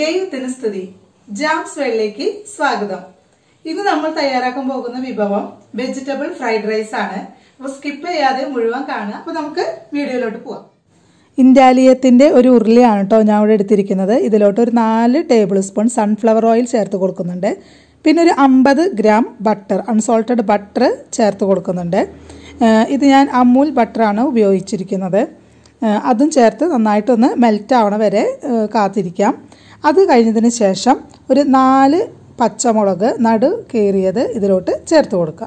ദൈവത്തിന് സ്തുതി ജാംസ് വെള്ളിലേക്ക് സ്വാഗതം ഇന്ന് നമ്മൾ തയ്യാറാക്കാൻ പോകുന്ന വിഭവം വെജിറ്റബിൾ ഫ്രൈഡ് റൈസ് ആണ് അപ്പൊ സ്കിപ്പ് ചെയ്യാതെ മുഴുവൻ കാണുക അപ്പൊ നമുക്ക് വീഡിയോയിലോട്ട് പോവാം ഇന്ത്യാലിയത്തിന്റെ ഒരു ഉരുളിയാണ് കേട്ടോ ഞാൻ ഇവിടെ എടുത്തിരിക്കുന്നത് ഇതിലോട്ട് ഒരു നാല് ടേബിൾ സ്പൂൺ സൺഫ്ലവർ ഓയിൽ ചേർത്ത് കൊടുക്കുന്നുണ്ട് പിന്നെ ഒരു അമ്പത് ഗ്രാം ബട്ടർ അൺസോൾട്ടഡ് ബട്ടർ ചേർത്ത് കൊടുക്കുന്നുണ്ട് ഏഹ് ഇത് ഞാൻ അമൂൽ ബട്ടറാണ് ഉപയോഗിച്ചിരിക്കുന്നത് ഏഹ് അതും ചേർത്ത് നന്നായിട്ടൊന്ന് മെൽറ്റ് ആവണ വരെ ഏഹ് കാത്തിരിക്കാം അത് കഴിഞ്ഞതിന് ശേഷം ഒരു നാല് പച്ചമുളക് നടു കീറിയത് ഇതിലോട്ട് ചേർത്ത് കൊടുക്കാം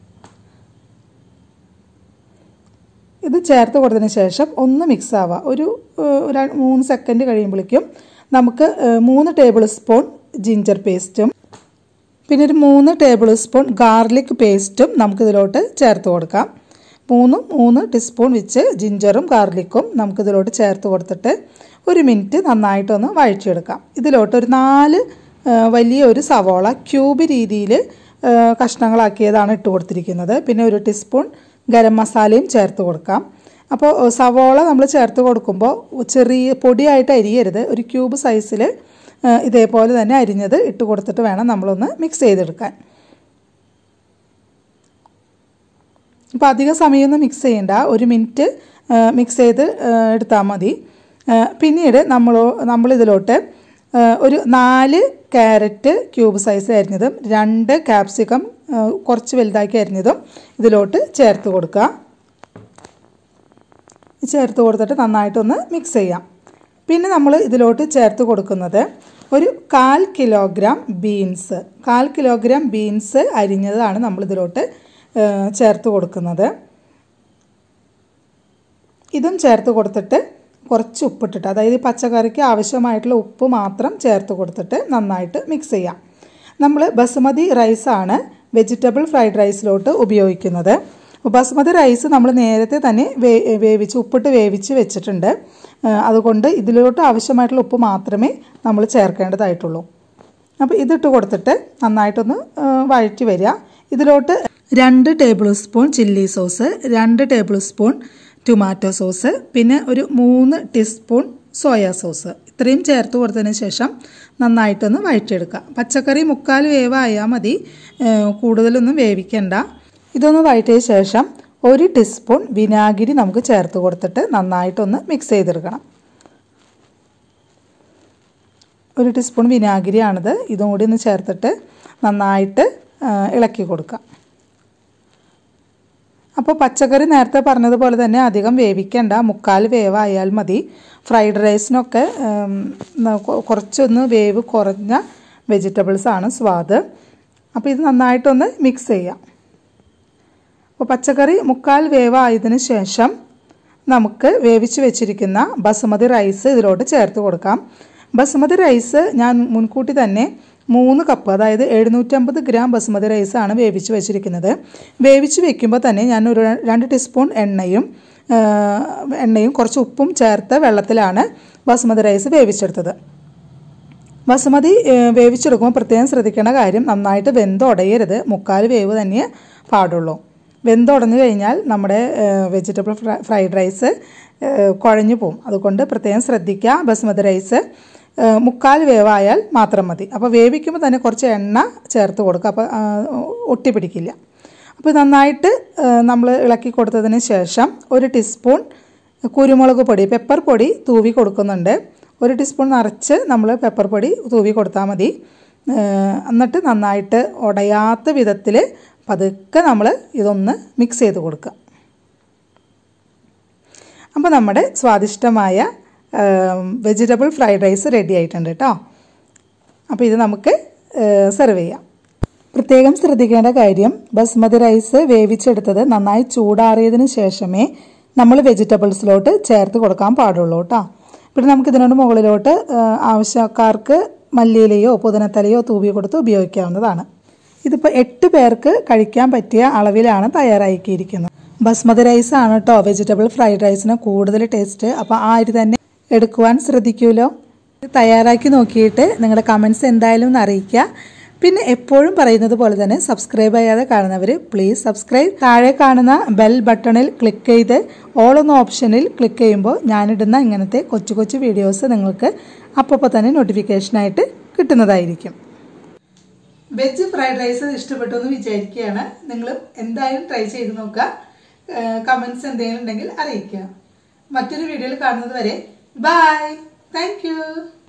ഇത് ചേർത്ത് കൊടുത്തതിന് ശേഷം ഒന്ന് മിക്സ് ആവുക ഒരു ഏഹ്, ര- മൂന്ന് സെക്കൻഡ് കഴിയുമ്പോഴേക്കും നമുക്ക് ഏഹ്, മൂന്ന് ടേബിൾ സ്പൂൺ ജിഞ്ചർ പേസ്റ്റും പിന്നെ ഒരു മൂന്ന് ടേബിൾ സ്പൂൺ ഗാർലിക് പേസ്റ്റും നമുക്കിതിലോട്ട് ചേർത്ത് കൊടുക്കാം മൂന്നും മൂന്ന് ടീസ്പൂൺ വെച്ച് ജിഞ്ചറും ഗാർലിക്കും നമുക്കിതിലോട്ട് ചേർത്ത് കൊടുത്തിട്ട് ഒരു മിനിറ്റ് നന്നായിട്ടൊന്ന് വഴറ്റിയെടുക്കാം ഇതിലോട്ട് ഒരു നാല് ആ, വലിയ ഒരു സവോള ക്യൂബ് രീതിയിൽ കഷ്ണങ്ങളാക്കിയതാണ് ഇട്ട് കൊടുത്തിരിക്കുന്നത് പിന്നെ ഒരു ടീസ്പൂൺ ഗരം മസാലയും ചേർത്ത് കൊടുക്കാം അപ്പോൾ സവോള നമ്മൾ ചേർത്ത് കൊടുക്കുമ്പോൾ ചെറിയ പൊടിയായിട്ട് അരിയരുത് ഒരു ക്യൂബ് സൈസിൽ ഇതേപോലെ തന്നെ അരിഞ്ഞത് ഇട്ട് കൊടുത്തിട്ട് വേണം നമ്മളൊന്ന് മിക്സ് ചെയ്തെടുക്കാൻ അപ്പോൾ അധിക സമയമൊന്നും മിക്സ് ചെയ്യണ്ട ഒരു മിനിറ്റ് മിക്സ് ചെയ്ത് എടുത്താൽ മതി ആ, പിന്നീട് നമ്മൾ നമ്മളിതിലോട്ട് ആ, ഒരു നാല് ക്യാരറ്റ് ക്യൂബ് സൈസ് അരിഞ്ഞതും രണ്ട് ക്യാപ്സിക്കം ആ, കുറച്ച് വലുതാക്കി അരിഞ്ഞതും ഇതിലോട്ട് ചേർത്ത് കൊടുക്കുക ചേർത്ത് കൊടുത്തിട്ട് നന്നായിട്ടൊന്ന് മിക്സ് ചെയ്യാം പിന്നെ നമ്മൾ ഇതിലോട്ട് ചേർത്ത് കൊടുക്കുന്നത് ഒരു കാൽ കിലോഗ്രാം ബീൻസ് കാൽ കിലോഗ്രാം ബീൻസ് അരിഞ്ഞതാണ് നമ്മൾ ഇതിലോട്ട് ഏഹ്, ചേർത്ത് കൊടുക്കുന്നത് ഇതും ചേർത്ത് കൊടുത്തിട്ട് കുറച്ച് ഉപ്പിട്ടിട്ട് അതായത് ഈ പച്ചക്കറിക്ക് ആവശ്യമായിട്ടുള്ള ഉപ്പ് മാത്രം ചേർത്ത് കൊടുത്തിട്ട് നന്നായിട്ട് മിക്സ് ചെയ്യാം നമ്മൾ ബസുമതി റൈസാണ് വെജിറ്റബിൾ ഫ്രൈഡ് റൈസിലോട്ട് ഉപയോഗിക്കുന്നത് അപ്പോൾ ബസുമതി റൈസ് നമ്മൾ നേരത്തെ തന്നെ വേ വേവിച്ച് ഉപ്പിട്ട് വേവിച്ച് വെച്ചിട്ടുണ്ട് ആ, അതുകൊണ്ട് ഇതിലോട്ട് ആവശ്യമായിട്ടുള്ള ഉപ്പ് മാത്രമേ നമ്മൾ ചേർക്കേണ്ടതായിട്ടുള്ളൂ അപ്പോൾ ഇതിട്ട് കൊടുത്തിട്ട് നന്നായിട്ടൊന്ന് ആ, വഴറ്റി വരിക ഇതിലോട്ട് രണ്ട് ടേബിൾ സ്പൂൺ ചില്ലി സോസ് രണ്ട് ടേബിൾ സ്പൂൺ ടൊമാറ്റോ സോസ് പിന്നെ ഒരു മൂന്ന് ടീസ്പൂൺ സോയാ സോസ് ഇത്രയും ചേർത്ത് കൊടുത്തതിന് ശേഷം നന്നായിട്ടൊന്ന് വഴറ്റിയെടുക്കുക പച്ചക്കറി മുക്കാൽ വേവായാൽ മതി ഏഹ് കൂടുതലൊന്നും വേവിക്കണ്ട ഇതൊന്ന് വഴറ്റിയ ശേഷം ഒരു ടീസ്പൂൺ വിനാഗിരി നമുക്ക് ചേർത്ത് കൊടുത്തിട്ട് നന്നായിട്ടൊന്ന് മിക്സ് ചെയ്തെടുക്കണം ഒരു ടീസ്പൂൺ വിനാഗിരിയാണിത് ഇതും കൂടി ഒന്ന് ചേർത്തിട്ട് നന്നായിട്ട് ആ, ഇളക്കി കൊടുക്കാം അപ്പോൾ പച്ചക്കറി നേരത്തെ പറഞ്ഞതുപോലെ തന്നെ അധികം വേവിക്കണ്ട മുക്കാൽ വേവായാൽ മതി ഫ്രൈഡ് റൈസിനൊക്കെ ഉം, ന- കൊ- കുറച്ചൊന്ന് വേവ് കുറഞ്ഞ വെജിറ്റബിൾസ് ആണ് സ്വാദ് അപ്പോൾ ഇത് നന്നായിട്ടൊന്ന് മിക്സ് ചെയ്യാം അപ്പോൾ പച്ചക്കറി മുക്കാൽ വേവായതിനു ശേഷം നമുക്ക് വേവിച്ച് വെച്ചിരിക്കുന്ന ബസുമതി റൈസ് ഇതിലോട്ട് ചേർത്ത് കൊടുക്കാം ബസുമതി റൈസ് ഞാൻ മുൻകൂട്ടി തന്നെ മൂന്ന് കപ്പ് അതായത് എഴുന്നൂറ്റമ്പത് ഗ്രാം ബസുമതി റൈസാണ് വേവിച്ച് വെച്ചിരിക്കുന്നത് വേവിച്ച് വെക്കുമ്പോൾ തന്നെ ഞാൻ ഒരു രണ്ട് ടീസ്പൂൺ എണ്ണയും ആ, എണ്ണയും കുറച്ച് ഉപ്പും ചേർത്ത വെള്ളത്തിലാണ് ബസുമതി റൈസ് വേവിച്ചെടുത്തത് ബസുമതി ഏഹ്, വേവിച്ചെടുക്കുമ്പോൾ പ്രത്യേകം ശ്രദ്ധിക്കേണ്ട കാര്യം നന്നായിട്ട് വെന്തുടയരുത് മുക്കാൽ വേവ് തന്നെ പാടുള്ളൂ വെന്തുടഞ്ഞു കഴിഞ്ഞാൽ നമ്മുടെ വെജിറ്റബിൾ ഫ്രൈഡ് റൈസ് ഏഹ്, കുഴഞ്ഞു പോകും അതുകൊണ്ട് പ്രത്യേകം ശ്രദ്ധിക്കുക ബസുമതി റൈസ് ഏഹ്, മുക്കാൽ വേവായാൽ മാത്രം മതി അപ്പോൾ വേവിക്കുമ്പോൾ തന്നെ കുറച്ച് എണ്ണ ചേർത്ത് കൊടുക്കുക അപ്പോൾ ആ, ഒട്ടി പിടിക്കില്ല അപ്പോൾ നന്നായിട്ട് നമ്മൾ ഇളക്കി കൊടുത്തതിന് ശേഷം ഒരു ടീസ്പൂൺ കുരുമുളക് പൊടി പെപ്പർ പൊടി തൂവി കൊടുക്കുന്നുണ്ട് ഒരു ടീസ്പൂൺ നിറച്ച് നമ്മൾ പെപ്പർ പൊടി തൂവി കൊടുത്താൽ മതി ഏഹ് എന്നിട്ട് നന്നായിട്ട് ഉടയാത്ത വിധത്തിൽ പതുക്കെ നമ്മൾ ഇതൊന്ന് മിക്സ് ചെയ്ത് കൊടുക്കുക അപ്പോൾ നമ്മുടെ സ്വാദിഷ്ടമായ വെജിറ്റബിൾ ഫ്രൈഡ് റൈസ് റെഡി ആയിട്ടുണ്ട് കേട്ടോ അപ്പോൾ ഇത് നമുക്ക് സെർവ് ചെയ്യാം പ്രത്യേകം ശ്രദ്ധിക്കേണ്ട കാര്യം ബസ്മതി റൈസ് വേവിച്ചെടുത്തത് നന്നായി ചൂടാറിയതിന് ശേഷമേ നമ്മൾ വെജിറ്റബിൾസിലോട്ട് ചേർത്ത് കൊടുക്കാൻ പാടുള്ളൂ കേട്ടോ പിന്നെ നമുക്ക് ഇതിനോട് മുകളിലോട്ട് ആ, ആവശ്യക്കാർക്ക് മല്ലിയിലയോ പുതിനത്തലയോ തൂവി കൊടുത്ത് ഉപയോഗിക്കാവുന്നതാണ് ഇതിപ്പോൾ എട്ട് പേർക്ക് കഴിക്കാൻ പറ്റിയ അളവിലാണ് തയ്യാറാക്കിയിരിക്കുന്നത് ബസ്മതി റൈസ് ആണ് കേട്ടോ വെജിറ്റബിൾ ഫ്രൈഡ് റൈസിന് കൂടുതൽ ടേസ്റ്റ് അപ്പോൾ ആ അരി തന്നെ എടുക്കുവാൻ ശ്രദ്ധിക്കുമല്ലോ ഇത് തയ്യാറാക്കി നോക്കിയിട്ട് നിങ്ങളുടെ കമൻസ് എന്തായാലും ഒന്ന് അറിയിക്കുക പിന്നെ എപ്പോഴും പറയുന്നത് പോലെ തന്നെ സബ്സ്ക്രൈബ് ചെയ്യാതെ കാണുന്നവർ പ്ലീസ് സബ്സ്ക്രൈബ് താഴെ കാണുന്ന ബെൽ ബട്ടണിൽ ക്ലിക്ക് ചെയ്ത് ഓൾ എന്ന ഓപ്ഷനിൽ ക്ലിക്ക് ചെയ്യുമ്പോൾ ഞാനിടുന്ന ഇങ്ങനത്തെ കൊച്ചു കൊച്ചു വീഡിയോസ് നിങ്ങൾക്ക് അപ്പോൾ തന്നെ നോട്ടിഫിക്കേഷനായിട്ട് കിട്ടുന്നതായിരിക്കും വെജ് ഫ്രൈഡ് റൈസ് ഇഷ്ടപ്പെട്ടു എന്ന് വിചാരിക്കുകയാണ് നിങ്ങൾ എന്തായാലും ട്രൈ ചെയ്ത് നോക്കുക കമൻസ് എന്തെങ്കിലും ഉണ്ടെങ്കിൽ അറിയിക്കുക മറ്റൊരു വീഡിയോയിൽ കാണുന്നത് വരെ ബൈ താങ്ക്